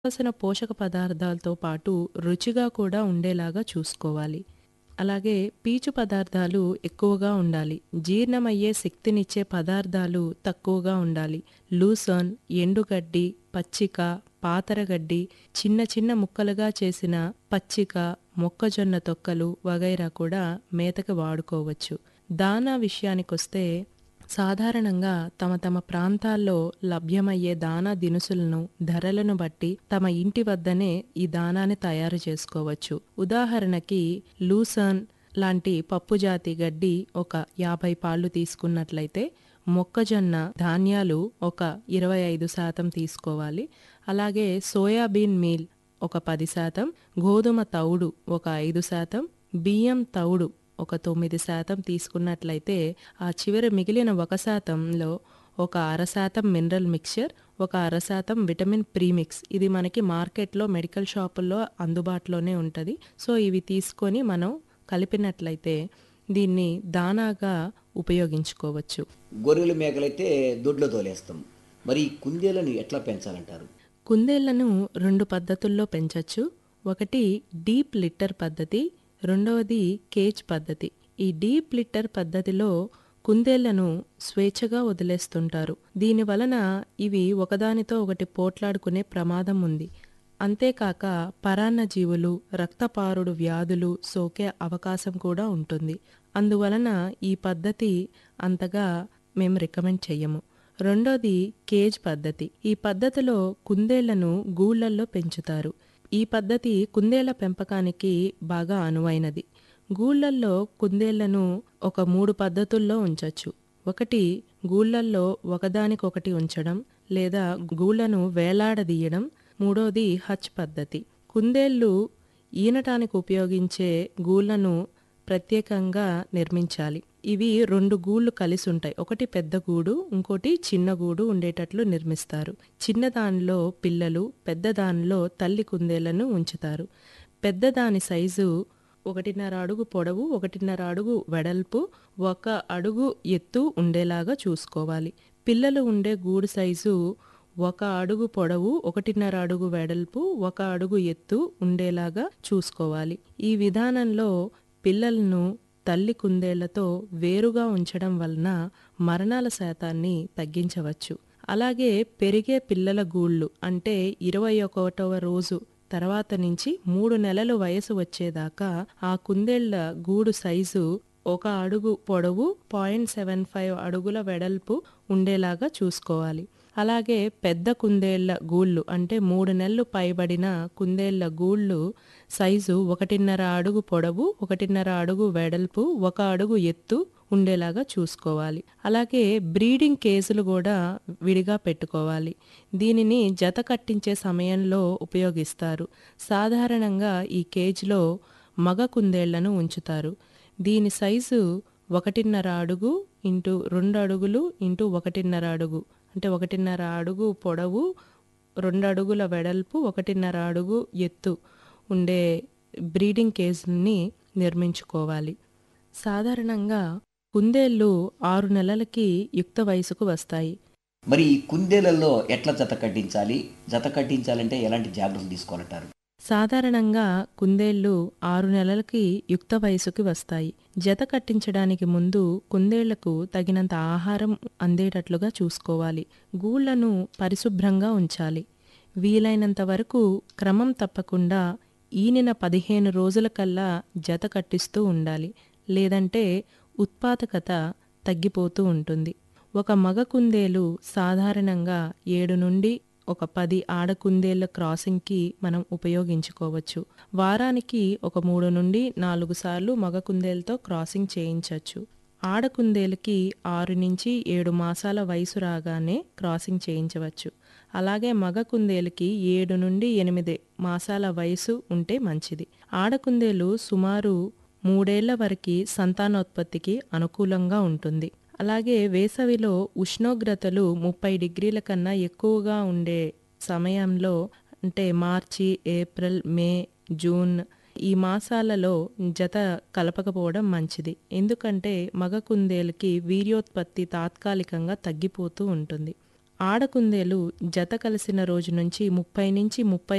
కావలసిన పోషక పదార్థాలతో పాటు రుచిగా కూడా ఉండేలాగా చూసుకోవాలి. అలాగే పీచు పదార్థాలు ఎక్కువగా ఉండాలి. జీర్ణమయ్యే శక్తినిచ్చే పదార్థాలు తక్కువగా ఉండాలి. లూసర్న్, ఎండుగడ్డి, పచ్చిక, పాతరగడ్డి, చిన్న చిన్న ముక్కలుగా చేసిన పచ్చిక, మొక్కజొన్న తొక్కలు వగైరా కూడా మేతకి వాడుకోవచ్చు. దానా విషయానికొస్తే సాధారణంగా తమ తమ ప్రాంతాల్లో లభ్యమయ్యే దానా దినుసులను ధరలను బట్టి తమ ఇంటి వద్దనే ఈ దానాని తయారు చేసుకోవచ్చు. ఉదాహరణకి లూసర్న్ లాంటి పప్పుజాతి గడ్డి ఒక యాభై పాళ్ళు తీసుకున్నట్లయితే మొక్కజొన్న ధాన్యాలు ఒక ఇరవై ఐదు శాతం తీసుకోవాలి. అలాగే సోయాబీన్ మీల్ ఒక పది శాతం, గోధుమ తవుడు ఒక ఐదు శాతం, బియ్యం తవుడు ఒక తొమ్మిది శాతం తీసుకున్నట్లయితే ఆ చివరి మిగిలిన ఒక శాతంలో ఒక అర శాతం మినరల్ మిక్చర్, ఒక అర శాతం విటమిన్ ప్రీమిక్స్ ఇది మనకి మార్కెట్లో మెడికల్ షాపుల్లో అందుబాటులోనే ఉంటది. సో ఇవి తీసుకొని మనం కలిపినట్లయితే దీన్ని దానాగా ఉపయోగించుకోవచ్చు. గొర్రెలు మేకలైతే దొడ్లో తోలేస్తాం. మరి ఈ కుందేళ్ళని ఎట్లా పెంచాలంటారు? కుందేళ్లను రెండు పద్ధతుల్లో పెంచొచ్చు. ఒకటి డీప్ లిట్టర్ పద్ధతి, రెండవది కేజ్ పద్ధతి. ఈ డీప్ లిట్టర్ పద్ధతిలో కుందేళ్లను స్వేచ్ఛగా వదిలేస్తుంటారు. దీని వలన ఇవి ఒకదానితో ఒకటి పోట్లాడుకునే ప్రమాదం ఉంది. అంతేకాక పరాన్నజీవులు, రక్తపారుడు వ్యాధులు సోకే అవకాశం కూడా ఉంటుంది. అందువలన ఈ పద్ధతి అంతగా మేము రికమెండ్ చెయ్యము. రెండోది కేజ్ పద్ధతి. ఈ పద్ధతిలో కుందేళ్లను గూళ్లల్లో పెంచుతారు. ఈ పద్ధతి కుందేళ్ల పెంపకానికి బాగా అనువైనది. గూళ్లల్లో కుందేళ్లను ఒక మూడు పద్ధతుల్లో ఉంచొచ్చు. ఒకటి గూళ్లల్లో ఒకదానికొకటి ఉంచడం లేదా గూళ్లను వేలాడదీయడం. మూడోది హచ్ పద్ధతి. కుందేళ్లు ఈనటానికి ఉపయోగించే గూళ్లను ప్రత్యేకంగా నిర్మించాలి. ఇవి రెండు గూళ్లు కలిసుంటాయి. ఒకటి పెద్ద గూడు, ఇంకోటి చిన్న గూడు ఉండేటట్లు నిర్మిస్తారు. చిన్నదానిలో పిల్లలు, పెద్దదానిలో తల్లి కుందేళ్లను ఉంచుతారు. పెద్దదాని సైజు ఒకటిన్నర అడుగు పొడవు, ఒకటిన్నర అడుగు వెడల్పు, ఒక అడుగు ఎత్తు ఉండేలాగా చూసుకోవాలి. పిల్లలు ఉండే గూడు సైజు ఒక అడుగు పొడవు, ఒకటిన్నర అడుగు వెడల్పు, ఒక అడుగు ఎత్తు ఉండేలాగా చూసుకోవాలి. ఈ విధానంలో పిల్లలను తల్లి కుందేళ్లతో వేరుగా ఉంచడం వలన మరణాల శాతాన్ని తగ్గించవచ్చు. అలాగే పెరిగే పిల్లల గూళ్లు అంటే ఇరవై ఒకటవ రోజు తర్వాత నుంచి మూడు నెలలు వయసు వచ్చేదాకా ఆ కుందేళ్ల గూడు సైజు ఒక అడుగు పొడవు, పాయింట్ సెవెన్ ఫైవ్ అడుగుల వెడల్పు ఉండేలాగా చూసుకోవాలి. అలాగే పెద్ద కుందేళ్ల గూళ్లు అంటే మూడు నెలలు పైబడిన కుందేళ్ల గూళ్లు సైజు ఒకటిన్నర అడుగు పొడవు, ఒకటిన్నర అడుగు వెడల్పు, ఒక అడుగు ఎత్తు ఉండేలాగా చూసుకోవాలి. అలాగే బ్రీడింగ్ కేజులు కూడా విడిగా పెట్టుకోవాలి. దీనిని జత కట్టించే సమయంలో ఉపయోగిస్తారు. సాధారణంగా ఈ కేజ్లో మగ కుందేళ్లను ఉంచుతారు. దీని సైజు ఒకటిన్నర అడుగు ఇంటూ రెండు అడుగులు ఇంటూ ఒకటిన్నర అడుగు అంటే ఒకటిన్నర అడుగు పొడవు, రెండు అడుగుల వెడల్పు, ఒకటిన్నర అడుగు ఎత్తు ఉండే బ్రీడింగ్ కేజుల్ని నిర్మించుకోవాలి. సాధారణంగా కుందేళ్లు ఆరు నెలలకి యుక్త వయసుకు వస్తాయి. మరి ఈ కుందేళ్లలో ఎట్లా జత కట్టించాలి? జత కట్టించాలంటే ఎలాంటి జాగ్రత్తలు తీసుకోవాలంటారు? సాధారణంగా కుందేళ్లు ఆరు నెలలకి యుక్త వయసుకి వస్తాయి. జత కట్టించడానికి ముందు కుందేళ్లకు తగినంత ఆహారం అందేటట్లుగా చూసుకోవాలి. గూళ్లను పరిశుభ్రంగా ఉంచాలి. వీలైనంత వరకు క్రమం తప్పకుండా ఈనిన పదిహేను రోజులకల్లా జత కట్టిస్తూ ఉండాలి. లేదంటే ఉత్పాదకత తగ్గిపోతూ ఉంటుంది. ఒక మగ కుందేలు సాధారణంగా ఏడు నుండి ఒక పది ఆడ కుందేళ్ల క్రాసింగ్కి మనం ఉపయోగించుకోవచ్చు. వారానికి ఒక మూడు నుండి నాలుగు సార్లు మగ కుందేలుతో క్రాసింగ్ చేయించొచ్చు. ఆడ కుందేలుకి ఆరు నుంచి ఏడు మాసాల వయసు రాగానే క్రాసింగ్ చేయించవచ్చు. అలాగే మగ కుందేలుకి ఏడు నుండి ఎనిమిది మాసాల వయసు ఉంటే మంచిది. ఆడ కుందేలు సుమారు మూడేళ్ల వరకి సంతానోత్పత్తికి అనుకూలంగా ఉంటుంది. అలాగే వేసవిలో ఉష్ణోగ్రతలు ముప్పై డిగ్రీల కన్నా ఎక్కువగా ఉండే సమయంలో అంటే మార్చి, ఏప్రిల్, మే, జూన్ ఈ మాసాలలో జత కలపకపోవడం మంచిది. ఎందుకంటే మగ కుందేలుకి వీర్యోత్పత్తి తాత్కాలికంగా తగ్గిపోతూ ఉంటుంది. ఆడ కుందేలు జత కలిసిన రోజు నుంచి ముప్పై నుంచి ముప్పై